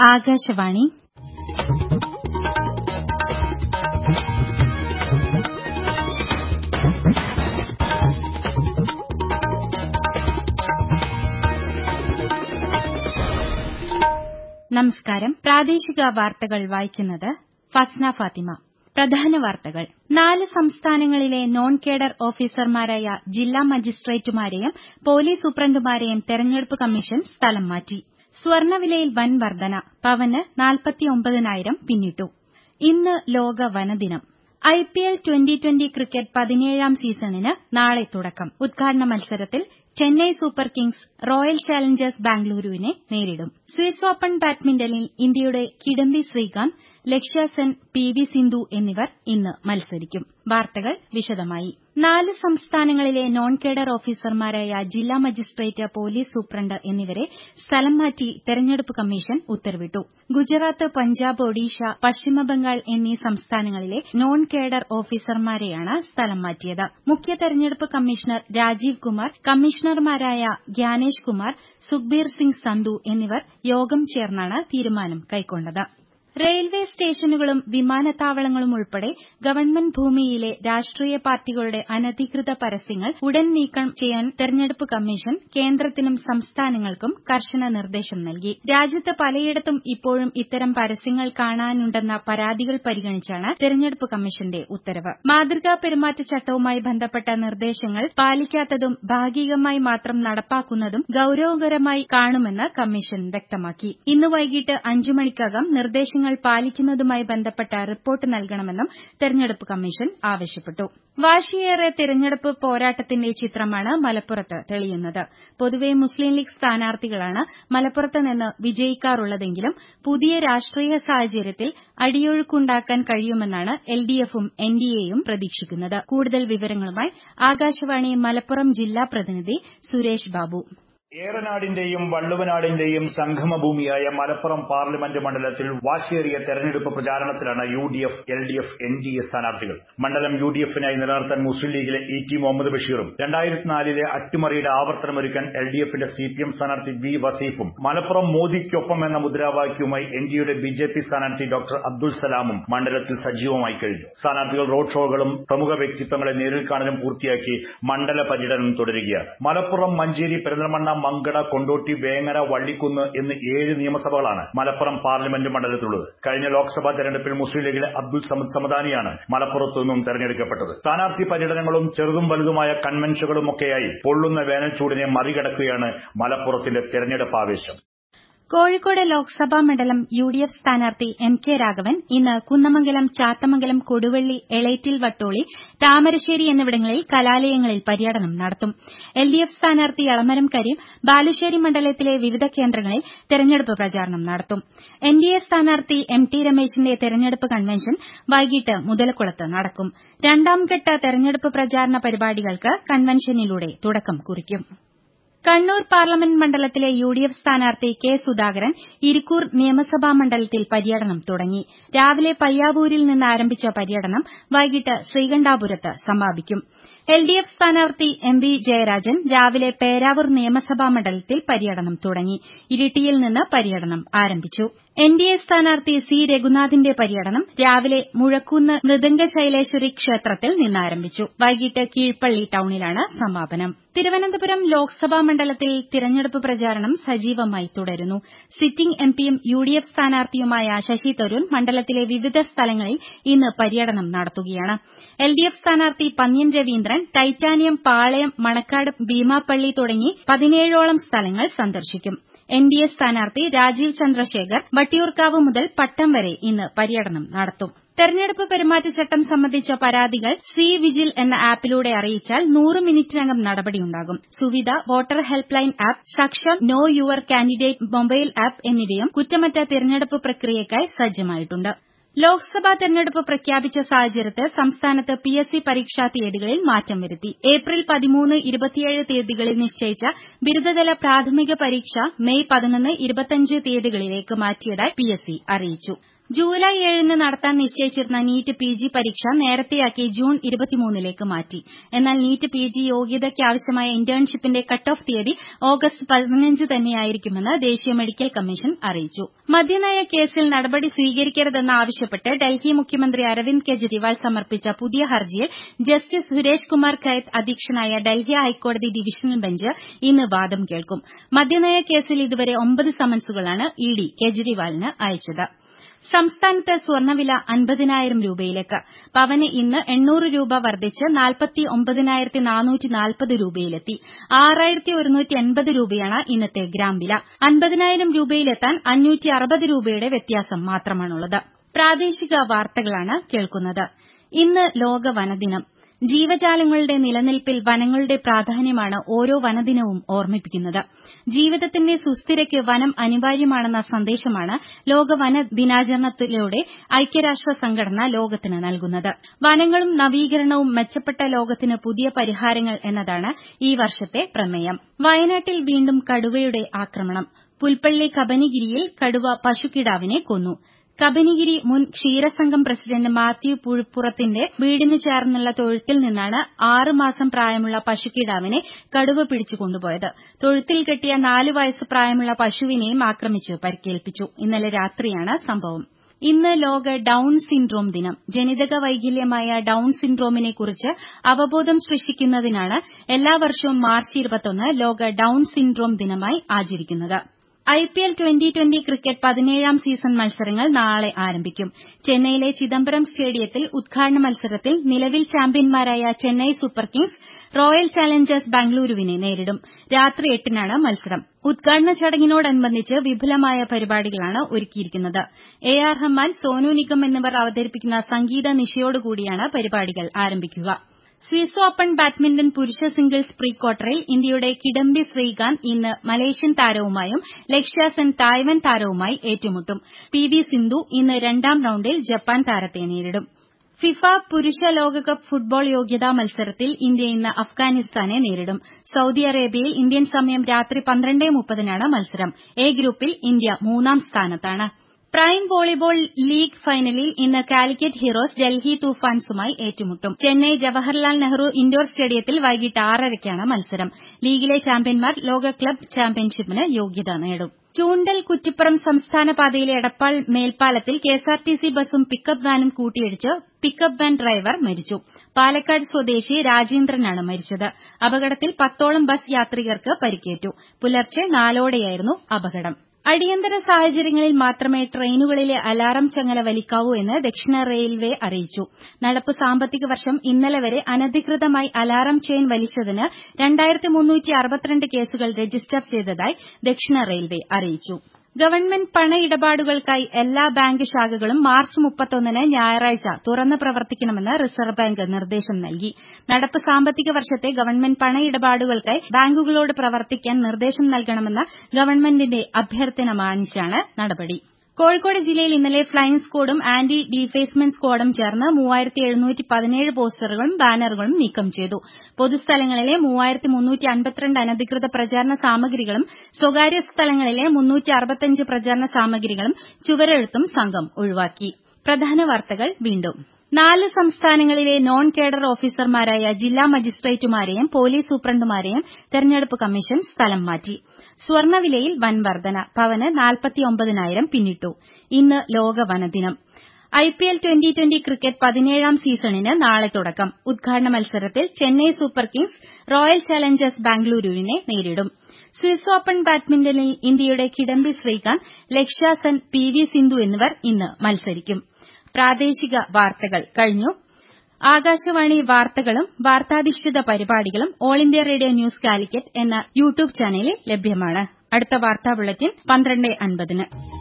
ആകാശവാണി നമസ്കാരം പ്രാദേശിക വാർത്തകൾ വായിക്കുന്നത് ഫസ്ന ഫാത്തിമ പ്രധാന വാർത്തകൾ നാല് സംസ്ഥാനങ്ങളിലെ നോൺ കേഡർ ഓഫീസർമാരായ ജില്ലാ മജിസ്ട്രേറ്റുമാരെയും പോലീസ് സൂപ്രണ്ടുമാരെയും തെരഞ്ഞെടുപ്പ് കമ്മീഷൻ സ്ഥലം മാറ്റി സ്വർണ്ണവിലയിൽ വൻ വർധന പവന് നാൽപ്പത്തിയൊമ്പതിനായിരം പിന്നിട്ടു ഇന്ന് ലോക വനദിനം ഐപിഎൽ ട്വന്റി ട്വന്റി ക്രിക്കറ്റ് പതിനേഴാം സീസണിന് നാളെ തുടക്കം ഉദ്ഘാടന മത്സരത്തിൽ Chennai super kings royal challengers ബാംഗ്ലൂരുവിനെ നേരിടും സ്വിസ് ഓപ്പൺ ബാഡ്മിന്റണിൽ ഇന്ത്യയുടെ കിഡംബി ശ്രീകാന്ത് ലക്ഷ്യ സെൻ പി വി സിന്ധു എന്നിവർ ഇന്ന് മത്സരിക്കും വാർത്തകൾ വിശദമായി നാല് സംസ്ഥാനങ്ങളിലെ നോൺ കേഡർ ഓഫീസർമാരായ ജില്ലാ മജിസ്ട്രേറ്റ് പോലീസ് സൂപ്രണ്ട് എന്നിവരെ സ്ഥലം മാറ്റി തെരഞ്ഞെടുപ്പ് കമ്മീഷൻ ഉത്തരവിട്ടു ഗുജറാത്ത് പഞ്ചാബ് ഒഡീഷ പശ്ചിമബംഗാൾ എന്നീ സംസ്ഥാനങ്ങളിലെ നോൺ കേഡർ ഓഫീസർമാരെയാണ് സ്ഥലം മാറ്റിയത് മുഖ്യ തെരഞ്ഞെടുപ്പ് കമ്മീഷണർ രാജീവ് കുമാർ കമ്മീഷണർമാരായ ഗ്യാനേഷ് കുമാർ സുഖ്ബീർ സിംഗ് സന്ധു എന്നിവർ യോഗം ചേർന്നാണ് തീരുമാനം കൈക്കൊണ്ടത് റെയിൽവേ സ്റ്റേഷനുകളും വിമാനത്താവളങ്ങളും ഉൾപ്പെടെ ഗവൺമെന്റ് ഭൂമിയിലെ രാഷ്ട്രീയ പാർട്ടികളുടെ അനധികൃത പരസ്യങ്ങൾ ഉടൻ നീക്കം ചെയ്യാൻ തെരഞ്ഞെടുപ്പ് കമ്മീഷൻ കേന്ദ്രത്തിനും സംസ്ഥാനങ്ങൾക്കും കർശന നിർദ്ദേശം നൽകി രാജ്യത്ത് പലയിടത്തും ഇപ്പോഴും ഇത്തരം പരസ്യങ്ങൾ കാണാനുണ്ടെന്ന പരാതികൾ പരിഗണിച്ചാണ് തെരഞ്ഞെടുപ്പ് കമ്മീഷന്റെ ഉത്തരവ് മാതൃകാ പെരുമാറ്റച്ചട്ടവുമായി ബന്ധപ്പെട്ട നിർദ്ദേശങ്ങൾ പാലിക്കാത്തതും ഭാഗികമായി മാത്രം നടപ്പാക്കുന്നതും ഗൌരവകരമായി കാണുമെന്ന് കമ്മീഷൻ വ്യക്തമാക്കി ഇന്ന് വൈകിട്ട് അഞ്ചു മണിക്കകം നിർദ്ദേശങ്ങൾ പാലിക്കുന്നതുമായി ബന്ധപ്പെട്ട റിപ്പോർട്ട് നൽകണമെന്നും തെരഞ്ഞെടുപ്പ് കമ്മീഷൻ ആവശ്യപ്പെട്ടു വാശിയേറെ തെരഞ്ഞെടുപ്പ് പോരാട്ടത്തിന്റെ ചിത്രമാണ് മലപ്പുറത്ത് തെളിയുന്നത് പൊതുവെ മുസ്ലിം ലീഗ് സ്ഥാനാർത്ഥികളാണ് മലപ്പുറത്ത് നിന്ന് വിജയിക്കാറുള്ളതെങ്കിലും പുതിയ രാഷ്ട്രീയ സാഹചര്യത്തിൽ അടിയൊഴുക്കുണ്ടാക്കാൻ കഴിയുമെന്നാണ് എൽഡിഎഫും എൻഡിഎയും പ്രതീക്ഷിക്കുന്നത് കൂടുതൽ വിവരങ്ങളുമായി ആകാശവാണി മലപ്പുറം ജില്ലാ പ്രതിനിധി സുരേഷ് ബാബു ഏറനാടിന്റെയും വള്ളുവനാടിന്റെയും സംഗമഭൂമിയായ മലപ്പുറം പാർലമെന്റ് മണ്ഡലത്തിൽ വാശിയേറിയ തെരഞ്ഞെടുപ്പ് പ്രചാരണത്തിലാണ് U D F L D F N D A സ്ഥാനാർത്ഥികൾ മണ്ഡലം യു ഡി എഫിനായി നിലനിർത്താൻ മുസ്ലിം ലീഗിലെ ഇ ടി മുഹമ്മദ് ബഷീറും രണ്ടായിരത്തിനാലിലെ അട്ടിമറിയുടെ ആവർത്തനമൊരുക്കാൻ എൽ ഡി എഫിന്റെ സി പി എം സ്ഥാനാർത്ഥി വി വസീഫും മലപ്പുറം മോദിക്കൊപ്പം എന്ന മുദ്രാവാക്യവുമായി എൻ ഡി എയുടെ ബി ജെ പി സ്ഥാനാർത്ഥി ഡോക്ടർ അബ്ദുൽ സലാമും മണ്ഡലത്തിൽ സജീവമായി കഴിഞ്ഞു സ്ഥാനാർത്ഥികൾ റോഡ് ഷോകളും പ്രമുഖ വ്യക്തിത്വങ്ങളെ നേരിൽ കാണലും പൂർത്തിയാക്കി മണ്ഡല പര്യടനം തുടരുകയാണ് മലപ്പുറം മഞ്ചേരി പെരിന്തൽമണ്ണ മങ്കട കൊണ്ടോട്ടി വേങ്ങര വള്ളിക്കുന്ന് എന്നീ ഏഴ് നിയമസഭകളാണ് മലപ്പുറം പാർലമെന്റ് മണ്ഡലത്തിലുള്ളത് കഴിഞ്ഞ ലോക്സഭാ തെരഞ്ഞെടുപ്പിൽ മുസ്ലിം ലീഗിലെ അബ്ദുൽ സമദ് സമദാനിയാണ് മലപ്പുറത്തു നിന്നും തെരഞ്ഞെടുക്കപ്പെട്ടത് സ്ഥാനാർത്ഥി പര്യടനങ്ങളും ചെറുതും വലുതുമായ കൺവെൻഷനുകളുമൊക്കെയായി പൊള്ളുന്ന വേനൽച്ചൂടിനെ മറികടക്കുകയാണ് മലപ്പുറത്തിന്റെ തെരഞ്ഞെടുപ്പ് ആവേശം കോഴിക്കോട് ലോക്സഭാ മണ്ഡലം യു ഡി എഫ് സ്ഥാനാർത്ഥി എം കെ രാഘവൻ ഇന്ന് കുന്നമംഗലം ചാത്തമംഗലം കൊടുവള്ളി എളേറ്റിൽ വട്ടോളി താമരശ്ശേരി എന്നിവിടങ്ങളിൽ കലാലയങ്ങളിൽ പര്യടനം നടത്തും എൽ ഡി എഫ് സ്ഥാനാർത്ഥി എളമരം കരീം ബാലുശ്ശേരി മണ്ഡലത്തിലെ വിവിധ കേന്ദ്രങ്ങളിൽ തെരഞ്ഞെടുപ്പ് പ്രചാരണം നടത്തും എൻ ഡി എ സ്ഥാനാർത്ഥി എം ടി രമേശിന്റെ തെരഞ്ഞെടുപ്പ് കൺവെൻഷൻ വൈകിട്ട് മുതലക്കുളത്ത് നടക്കും രണ്ടാംഘട്ട തെരഞ്ഞെടുപ്പ് പ്രചാരണ പരിപാടികൾക്ക് കൺവെൻഷനിലൂടെ തുടക്കം കുറിക്കും കണ്ണൂർ പാർലമെന്റ് മണ്ഡലത്തിലെ യു ഡി എഫ് സ്ഥാനാർത്ഥി കെ സുധാകരൻ ഇരിക്കൂർ നിയമസഭാ മണ്ഡലത്തിൽ പര്യടനം തുടങ്ങി രാവിലെ പയ്യാവൂരിൽ നിന്ന് ആരംഭിച്ച പര്യടനം വൈകിട്ട് ശ്രീകണ്ഠാപുരത്ത് സമാപിക്കും എൽ ഡി എഫ് സ്ഥാനാർത്ഥി എം വി ജയരാജൻ രാവിലെ പേരാവൂർ നിയമസഭാ മണ്ഡലത്തിൽ പര്യടനം തുടങ്ങി ഇരിട്ടിയിൽ നിന്ന് പര്യടനം ആരംഭിച്ചു എൻ ഡി എ സ്ഥാനാർത്ഥി സി രഘുനാഥിന്റെ പര്യടനം രാവിലെ മുഴക്കുന്ന് മൃദംഗശൈലേശ്വരി ക്ഷേത്രത്തിൽ നിന്നാരംഭിച്ചു വൈകിട്ട് കീഴ്പള്ളി ടൌണിലാണ് സമാപനം തിരുവനന്തപുരം ലോക്സഭാ മണ്ഡലത്തിൽ തിരഞ്ഞെടുപ്പ് പ്രചാരണം സജീവമായി തുടരുന്നു സിറ്റിംഗ് എംപിയും യു ഡി എഫ് സ്ഥാനാർത്ഥിയുമായ ശശി തരൂർ മണ്ഡലത്തിലെ വിവിധ സ്ഥലങ്ങളിൽ ഇന്ന് പര്യടനം നടത്തുകയാണ് എൽ ഡി എഫ് സ്ഥാനാർത്ഥി പന്ന്യൻ രവീന്ദ്രൻ ടൈറ്റാനിയം പാളയം മണക്കാട് ഭീമാപ്പള്ളി തുടങ്ങി പതിനേഴോളം സ്ഥലങ്ങൾ സന്ദർശിക്കും എൻ ഡി എ സ്ഥാനാർത്ഥി രാജീവ് ചന്ദ്രശേഖർ വട്ടിയൂർക്കാവ് മുതൽ പട്ടം വരെ ഇന്ന് പര്യടനം നടത്തും തെരഞ്ഞെടുപ്പ് പെരുമാറ്റച്ചട്ടം സംബന്ധിച്ച പരാതികൾ സി വിജിൽ എന്ന ആപ്പിലൂടെ അറിയിച്ചാൽ നൂറ് മിനിറ്റിനകം നടപടിയുണ്ടാകും Suvidha voter helpline app Saksham know your candidate mobile app എന്നിവയും കുറ്റമറ്റ തെരഞ്ഞെടുപ്പ് പ്രക്രിയയ്ക്കായി സജ്ജമായിട്ടുണ്ട് ലോക്സഭാ തെരഞ്ഞെടുപ്പ് പ്രഖ്യാപിച്ച സാഹചര്യത്തിൽ സംസ്ഥാനത്ത് പി എസ് സി പരീക്ഷാ തീയതികളിൽ മാറ്റം വരുത്തി ഏപ്രിൽ പതിമൂന്ന് ഇരുപത്തിയേഴ് തീയതികളിൽ നിശ്ചയിച്ച ബിരുദതല പ്രാഥമിക പരീക്ഷ മെയ് പതിനൊന്ന് ഇരുപത്തിയഞ്ച് തീയതികളിലേക്ക് മാറ്റിയതായി പി എസ് സി അറിയിച്ചു ജൂലൈ ഏഴിന് നടത്താൻ നിശ്ചയിച്ചിരുന്ന നീറ്റ് പി ജി പരീക്ഷ നേരത്തെയാക്കി ജൂൺ ഇരുപത്തിമൂന്നിലേക്ക് മാറ്റി എന്നാൽ നീറ്റ് പി ജി യോഗ്യതയ്ക്കാവശ്യമായ ഇന്റേൺഷിപ്പിന്റെ കട്ട് ഓഫ് തീയതി ഓഗസ്റ്റ് പതിനഞ്ച് തന്നെയായിരിക്കുമെന്ന് ദേശീയ മെഡിക്കൽ കമ്മീഷൻ അറിയിച്ചു മദ്യനയ കേസിൽ നടപടി സ്വീകരിക്കരുതെന്നാവശ്യപ്പെട്ട് ഡൽഹി മുഖ്യമന്ത്രി അരവിന്ദ് കെജ്രിവാൾ സമർപ്പിച്ച പുതിയ ഹർജിയിൽ ജസ്റ്റിസ് സുരേഷ് കുമാർ ഖൈത്ത് അധ്യക്ഷനായ ഡൽഹി ഹൈക്കോടതി ഡിവിഷണൽ ബെഞ്ച് ഇന്ന് വാദം കേൾക്കും മദ്യനയ കേസിൽ ഇതുവരെ ഒമ്പത് സമൻസുകളാണ് ഇ ഡി കെജ്രിവാളിന് അയച്ചത് സംസ്ഥാനത്ത് സ്വർണ്ണവില അൻപതിനായിരം രൂപയിലേക്ക് പവന് ഇന്ന് എണ്ണൂറ് രൂപ വർദ്ധിച്ച് നാൽപ്പത്തി ഒമ്പതിനായിരത്തി നാനൂറ്റി നാൽപ്പത് രൂപയിലെത്തി ആറായിരത്തി ഒരുന്നൂറ്റി എൺപത് രൂപയാണ് ഇന്നത്തെ ഗ്രാം വില അൻപതിനായിരം രൂപയിലെത്താൻ അഞ്ഞൂറ്റി അറുപത് രൂപയുടെ വ്യത്യാസം മാത്രമാണുള്ളത് പ്രാദേശിക വാർത്തകളാണ് കേൾക്കുന്നത് ഇന്ന് ലോക വനദിനം ജീവജാലങ്ങളുടെ നിലനിൽപ്പിൽ വനങ്ങളുടെ പ്രാധാന്യമാണ് ഓരോ വനദിനവും ഓർമ്മിപ്പിക്കുന്നത് ജീവിതത്തിന്റെ സുസ്ഥിരയ്ക്ക് വനം അനിവാര്യമാണെന്ന സന്ദേശമാണ് ലോക വന ദിനാചരണത്തിലൂടെ ഐക്യരാഷ്ട്ര സംഘടന ലോകത്തിന് നൽകുന്നത് വനങ്ങളും നവീകരണവും മെച്ചപ്പെട്ട ലോകത്തിന് പുതിയ പരിഹാരങ്ങൾ എന്നതാണ് ഈ വർഷത്തെ പ്രമേയം വയനാട്ടിൽ വീണ്ടും കടുവയുടെ ആക്രമണം പുൽപ്പള്ളി കബനിഗിരിയിൽ കടുവ പശുക്കിടാവിനെ കൊന്നു കബനിഗിരി മുൻ ക്ഷീരസംഘം പ്രസിഡന്റ് മാത്യു പുഴുപ്പുറത്തിന്റെ വീടിനു ചേർന്നുള്ള തൊഴുത്തിൽ നിന്നാണ് ആറ് മാസം പ്രായമുള്ള പശുക്കിടാവിനെ കടുവ പിടിച്ചു കൊണ്ടുപോയത് തൊഴുത്തിൽ കെട്ടിയ നാല് വയസ്സ് പ്രായമുള്ള പശുവിനെയും ആക്രമിച്ച് പരിക്കേൽപ്പിച്ചു ഇന്നലെ രാത്രിയാണ് സംഭവം ഇന്ന് ലോക ഡൌൺ സിൻഡ്രോം ദിനം ജനിതക വൈകല്യമായ ഡൌൺ സിൻഡ്രോമിനെ കുറിച്ച് അവബോധം സൃഷ്ടിക്കുന്നതിനാണ് എല്ലാ വർഷവും മാർച്ച് ഇരുപത്തൊന്ന് ലോക ഡൌൺ സിൻഡ്രോം ദിനമായി ആചരിക്കുന്നത് ഐപിഎൽ ട്വന്റി ട്വന്റി ക്രിക്കറ്റ് പതിനേഴാം സീസൺ മത്സരങ്ങൾ നാളെ ആരംഭിക്കും ചെന്നൈയിലെ ചിദംബരം സ്റ്റേഡിയത്തിൽ ഉദ്ഘാടന മത്സരത്തിൽ നിലവിൽ ചാമ്പ്യന്മാരായ Chennai super kings royal challengers ബാംഗ്ലൂരുവിനെ നേരിടും രാത്രി എട്ടിനാണ് മത്സരം ഉദ്ഘാടന ചടങ്ങിനോടനുബന്ധിച്ച് വിപുലമായ പരിപാടികളാണ് ഒരുക്കിയിരിക്കുന്നത് എ ആർ റഹ്മാൻ സോനു നിഗം എന്നിവർ അവതരിപ്പിക്കുന്ന സംഗീത നിശയോടുകൂടിയാണ് പരിപാടികൾ ആരംഭിക്കുക സ്വിസ് ഓപ്പൺ ബാഡ്മിന്റൺ പുരുഷ സിംഗിൾസ് പ്രീ ക്വാർട്ടറിൽ ഇന്ത്യയുടെ കിഡംബി ശ്രീകാന്ത് ഇന്ന് മലേഷ്യൻ താരവുമായും ലക്ഷ്യ സെൻ തായ്വാൻ താരവുമായി ഏറ്റുമുട്ടും പി വി സിന്ധു ഇന്ന് രണ്ടാം റൌണ്ടിൽ ജപ്പാൻ താരത്തെ നേരിടും ഫിഫ പുരുഷ ലോകകപ്പ് ഫുട്ബോൾ യോഗ്യതാ മത്സരത്തിൽ ഇന്ത്യ ഇന്ന് അഫ്ഗാനിസ്ഥാനെ നേരിടും സൌദി അറേബ്യയിൽ ഇന്ത്യൻ സമയം രാത്രി പന്ത്രണ്ട് മുപ്പതിനാണ് മത്സരം എ ഗ്രൂപ്പിൽ ഇന്ത്യ മൂന്നാം സ്ഥാനത്താണ് പ്രൈം വോളിബോൾ ലീഗ് ഫൈനലിൽ ഇന്ന് കാലിക്കറ്റ് ഹീറോസ് ഡൽഹി തൂഫാൻസുമായി ഏറ്റുമുട്ടും ചെന്നൈ ജവഹർലാൽ നെഹ്റു ഇൻഡോർ സ്റ്റേഡിയത്തിൽ വൈകിട്ട് ആറരയ്ക്കാണ് മത്സരം ലീഗിലെ ചാമ്പ്യന്മാർ ലോക ക്ലബ് ചാമ്പ്യൻഷിപ്പിന് യോഗ്യത നേടും ചൂണ്ടൽ കുറ്റിപ്പുറം സംസ്ഥാന പാതയിലെ എടപ്പാൾ മേൽപ്പാലത്തിൽ കെഎസ്ആർടിസി ബസും പിക്കപ്പ് വാനും കൂട്ടിയിടിച്ച് പിക്കപ്പ് വാൻ ഡ്രൈവർ മരിച്ചു പാലക്കാട് സ്വദേശി രാജേന്ദ്രനാണ് മരിച്ചത് അപകടത്തിൽ പത്തോളം ബസ് യാത്രികർക്ക് പരിക്കേറ്റു പുലർച്ചെ നാലോടെയായിരുന്നു അപകടം അടിയന്തര സാഹചര്യങ്ങളിൽ മാത്രമേ ട്രെയിനുകളിലെ അലാറം ചങ്ങല വലിക്കാവൂ എന്ന് ദക്ഷിണ റെയിൽവേ അറിയിച്ചു നടപ്പ് സാമ്പത്തിക വർഷം ഇന്നലെ വരെ അനധികൃതമായി അലാറം ചെയിൻ വലിച്ചതിന് കേസുകൾ രജിസ്റ്റർ ചെയ്തതായി ദക്ഷിണ റെയിൽവേ അറിയിച്ചു ഗവൺമെന്റ് പണ ഇടപാടുകൾക്കായി എല്ലാ ബാങ്ക് ശാഖകളും മാർച്ച് മുപ്പത്തൊന്നിന് ഞായറാഴ്ച തുറന്ന് പ്രവർത്തിക്കണമെന്ന് റിസർവ് ബാങ്ക് നിർദ്ദേശം നൽകി നടപ്പ് സാമ്പത്തിക വർഷത്തെ ഗവൺമെന്റ് പണ ഇടപാടുകൾക്കായി ബാങ്കുകളോട് പ്രവർത്തിക്കാൻ നിർദ്ദേശം നൽകണമെന്ന ഗവൺമെന്റിന്റെ അഭ്യർത്ഥന മാനിച്ചാണ് നടപടി കോഴിക്കോട് ജില്ലയിൽ ഇന്നലെ ഫ്ളൈയിംഗ് സ്ക്വാഡും ആന്റി ഡീഫേസ്മെന്റ് സ്ക്വാഡും ചേർന്ന് മൂവായിരത്തി എഴുന്നൂറ്റി പതിനേഴ് പോസ്റ്ററുകളും ബാനറുകളും നീക്കം ചെയ്തു പൊതുസ്ഥലങ്ങളിലെ മൂവായിരത്തി മുന്നൂറ്റി അൻപത്തിരണ്ട് അനധികൃത പ്രചാരണ സാമഗ്രികളും സ്വകാര്യ സ്ഥലങ്ങളിലെ മുന്നൂറ്റി അറുപത്തിയഞ്ച് പ്രചാരണ സാമഗ്രികളും ചുവരെഴുത്തും സംഘം ഒഴിവാക്കി പ്രധാന വാർത്തകൾ വീണ്ടും നാല് സംസ്ഥാനങ്ങളിലെ നോൺ കേഡർ ഓഫീസർമാരായ ജില്ലാ മജിസ്ട്രേറ്റുമാരെയും പോലീസ് സൂപ്രണ്ടുമാരെയും തെരഞ്ഞെടുപ്പ് കമ്മീഷൻ സ്ഥലം മാറ്റി സ്വർണ്ണവിലയിൽ വൻ വർധന പവന് നാൽപ്പത്തിയൊമ്പതിനായിരം പിന്നിട്ടു ഇന്ന് ലോക വനദിനം ഐപിഎൽ ട്വന്റി ട്വന്റി ക്രിക്കറ്റ് പതിനേഴാം സീസണിന് നാളെ തുടക്കം ഉദ്ഘാടന മത്സരത്തിൽ Chennai super kings royal challengers ബാംഗ്ലൂരുവിനെ നേരിടും സ്വിസ് ഓപ്പൺ ബാഡ്മിന്റണിൽ ഇന്ത്യയുടെ കിഡംബി ശ്രീകാന്ത് ലക്ഷ്യ സെൻ പി വി സിന്ധു എന്നിവർ ഇന്ന് മത്സരിക്കും പ്രാദേശിക വാർത്തകൾ കഴിഞ്ഞു ആകാശവാണി വാർത്തകളും വാർത്താധിഷ്ഠിത പരിപാടികളും All India Radio News Calicut എന്ന യൂട്യൂബ് ചാനലിൽ ലഭ്യമാണ് അടുത്ത വാർത്താ ബുള്ളറ്റിൻ പന്ത്രണ്ട് അൻപതിന്